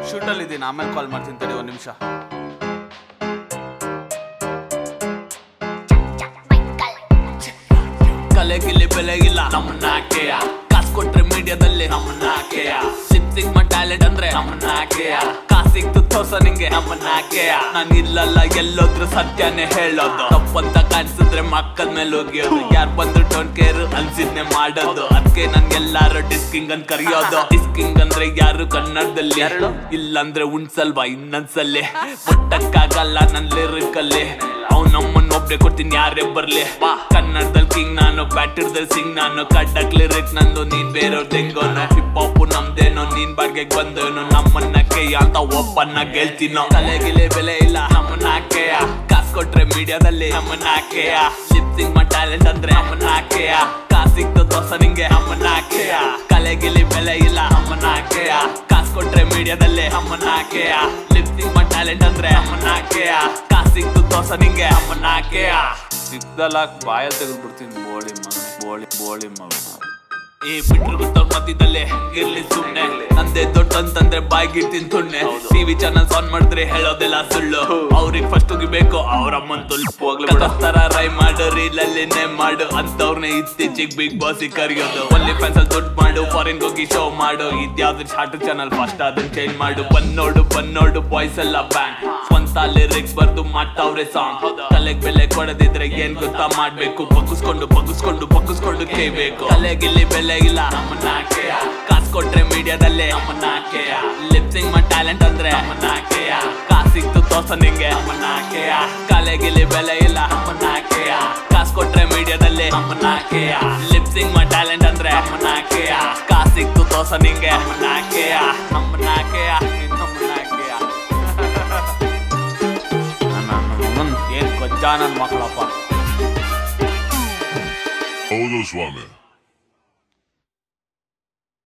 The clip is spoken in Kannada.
ಶೂಟಲ್ಲಿ ಇದ್ದೀನಿ ಆಮೇಲೆ ಕಾಲ್ ಮಾಡ್ತೀನಿ ತಡಿ ಒಂದು ನಿಮಿಷ ಕಲೆಗಿಲ್ಲಿ ಬೆಲೆ ಇಲ್ಲ ನಮ್ಮನ್ನ ಆಕೆಯ ಕಾಸ್ ಕೊಟ್ರೆ ಮೀಡಿಯಾದಲ್ಲಿ ನಮ್ಮನ್ನ ಆಕೆಯ ಸಿಂಗ್ ಟ್ಯಾಲೆಂಟ್ ಅಂದ್ರೆ ನಮ್ಮನ್ನ ಆಕೆಯ ಕಾಸಿತ್ತು ತೋರ್ಸ ನಿಂಗೆ ನಮ್ಮನ್ನ ಆಕೆಯ ನಾನು ಇಲ್ಲಲ್ಲ ಎಲ್ಲೋದ್ರು ಸತ್ಯನೇ ಹೇಳೋದು ತಪ್ಪಂತ ಕಾಣಿಸಿದ್ರೆ ಮಕ್ಕಳ ಮೇಲೆ ಹೋಗಿಯೋದು ಯಾರು ಬಂದ್ರು ಡೋಂಟ್ ಕೇರ್ ಅನ್ಸಿದ್ನೆ ಮಾಡೋದು ಅದಕ್ಕೆ ನನ್ ಎಲ್ಲಾರು ಡಿಸ್ಕಿಂಗ್ ಅಂತ ಕರೆಯೋದು ಡಿಸ್ಕಿಂಗ್ ಅಂದ್ರೆ ಯಾರು ಕನ್ನಡದಲ್ಲಿ ಇಲ್ಲಂದ್ರೆ ಉಣ್ಸಲ್ವಾ ಇನ್ನೊಂದ್ಸಲಿ ಮುಟ್ಟಕ್ಕಾಗಲ್ಲ ನನ್ ಲಿರಿಕಲ್ಲಿ ಅವ್ ನಮ್ಮನ್ನ ಒಬ್ರೆ ಕೊಡ್ತೀನಿ ಯಾರೇ ಬರ್ಲಿ ಕನ್ನಡದಲ್ಲಿ ಕಿಂಗ್ ನಾನು ಬ್ಯಾಟರ್ದಲ್ಲಿ ಸಿಂಗ್ ನಾನು ಕಡ್ಡಕ್ ಲಿರಿಕ್ ನಂದು ನೀನ್ ಬೇರೆಯವ್ರ ತೆಂಗೋನು ಹಿಪ್ ಹಾಪ್ ನಮ್ದೇನೋ ನೀನ್ ಬಾಡ್ಗೆಗ್ ಬಂದೇನು ನಮ್ಮನ್ನ ಕೇಯ ಅಂತ ಒಪ್ಪನ್ನ ಗೆಲ್ತೀನೋ ತಲೆಗಿಲೆ ಬೆಲೆ ಇಲ್ಲ ನಮ್ಮನ್ನ ಹಾಕೆಯ ಕಾಸ್ ಕೊಟ್ರೆ ಮೀಡಿಯಾದಲ್ಲಿ ನಮ್ಮನ್ನ ಹಾಕೆಯ ಲಿಪ್ಸಿಂಗ್ ಮಾ ಟ್ಯಾಲೆಂಟ್ ಅಂದ್ರೆ ನಮ್ಮನ್ನ ಹಾಕೆಯ ಕಾಸ್ ಸಿಕ್ತು ದೋಸ ನಿಂಗೆ ನಮ್ಮನ್ನ ಹಾಕೆಯ ಕಲೆಗಿಲಿ ಬೆಲೆ ಇಲ್ಲ ನಮ್ಮನ್ನ ಹಾಕೆಯ ಕಾಸ್ ಕೊಟ್ರೆ ಮೀಡಿಯಾದಲ್ಲಿ ನಮ್ಮನ್ನ ಹಾಕೆಯ ಲಿಪ್ಸಿಂಗ್ ಮಾ ಟ್ಯಾಲೆಂಟ್ ಅಂದ್ರೆ ನಮ್ಮನ್ನ ಹಾಕೆಯ ಕಾಸ್ ಸಿಕ್ತು ದೋಸ ನಿಂಗೆ ನಮ್ಮನ್ನ ಹಾಕೆಯ ಸಿಕ್ದಲ್ಲ ಬಾಯಲ್ಲಿ ತೆಗೆದ್ಬಿಡ್ತೀನಿ ಬೋಳಿ ಮಗ ಬೋಳಿ ಬೋಳಿ ಮಗ ಏ ಬಿಟ್ರು ಗೊತ್ತವ್ರ ಮಧ್ಯದಲ್ಲೇ ಇರ್ಲಿ ಸುಮ್ನೆ ನಂದೇ ದೊಡ್ಡ ಅಂತಂದ್ರೆ ಬಾಯ್ಗಿರ್ತೀನಿ ತುಣ್ಣೆ ಟಿವಿ ಚಾನಲ್ಸ್ ಆನ್ ಮಾಡಿದ್ರೆ ಹೇಳೋದೆಲ್ಲ ಸುಳ್ಳು ಅವ್ರಿಗೆ ಫಸ್ಟ್ ಹೋಗಿಬೇಕು ಅವ್ರ ಅಮ್ಮನ್ ತುಲ್ಪು ತರ ರೈ ಮಾಡು ರೀಲಲ್ಲಿ ನೇ ಮಾಡು ಅಂತವ್ರನ್ನೇ ಇತ್ತೀಚಿಗೆ ಬಿಗ್ ಬಾಸ್ ಕರಿಯೋದು ಒನ್ಲಿ ಫ್ಯಾನ್ಸ್ ಅಲ್ಲಿ ದುಡ್ಡು ಮಾಡು ಫಾರಿನ್ ಹೋಗಿ ಶೋ ಮಾಡು ಇದ್ಯಾವ್ದು ಶಾರ್ಟ್ ಚಾನಲ್ ಫಸ್ಟ್ ಅದನ್ನ ಚೇಂಜ್ ಮಾಡು ಬನ್ನೋಡು ಬನ್ನೋಡು ಬಾಯ್ಸ್ ಎಲ್ಲ ಬ್ಯಾಂಡ್ ಸ್ವಂತ ಲಿರಿಕ್ಸ್ ಬರ್ದು ಮಾಡ್ತಾವ್ರೆ ಸಾಂಗ್ ತಲೆಗ್ ಬೆಲೆ ಕೊಡದಿದ್ರೆ ಏನ್ ಗೊತ್ತಾ ಮಾಡ್ಬೇಕು ಬಗ್ಗಿಸ್ಕೊಂಡು ಬಗ್ಗಿಸ್ಕೊಂಡು ಬಗ್ಗಿಸ್ಕೊಂಡು ಕೇಳ್ಬೇಕು ತಲೆಗಿಲ್ಲಿ ಬೆಲೆ ಇಲ್ಲ ನಮ್ಮನ್ನ ಹಾಕೆಯ ಕಾಸ್ ಕೊಟ್ರೆ ಮೀಡಿಯಾದಲ್ಲೇ ನಮ್ಮನ್ನ ಹಾಕೆಯ ಲಿಪ್ಸಿಂಗ್ ಮಾ ಟ್ಯಾಲೆಂಟ್ ಅಂದ್ರೆ ನಮ್ಮನ್ನ ಹಾಕೆಯ ಕಾಸ್ ಸಿಕ್ತು ತೋರ್ಸ ನಿಂಗೆ ನಮ್ಮನ್ನ ಹಾಕೆಯ ಕಲೆಗಿಲ್ಲಿ ಬೆಲೆ ಇಲ್ಲ ನಮ್ಮನ್ನ ಹಾಕೆಯ ಕಾಸ್ ಕೊಟ್ರೆ ಮೀಡಿಯಾದಲ್ಲೇ ನಮ್ಮನ್ನ ಹಾಕೆಯ ಲಿಪ್ಸಿಂಗ್ ಮಾ ಟ್ಯಾಲೆಂಟ್ ಅಂದ್ರೆ ನಮ್ಮನ್ನ ಹಾಕೆಯ ಕಾಸ್ ಸಿಕ್ತು ತೋರ್ಸ ನಿಂಗೆ ನಮ್ಮನ್ನ ಹಾಕೆಯ ನಮ್ಮನ್ನ ಹಾಕೆಯ ನಮ್ಮನ್ನ ಹಾಕೆಯ ನನ್ನ ಏನ್ ಕೊಜ್ಜ ನನ್ನ ಮಕ್ಕಳಪ್ಪ ಹೌದು ಸ್ವಾಮಿ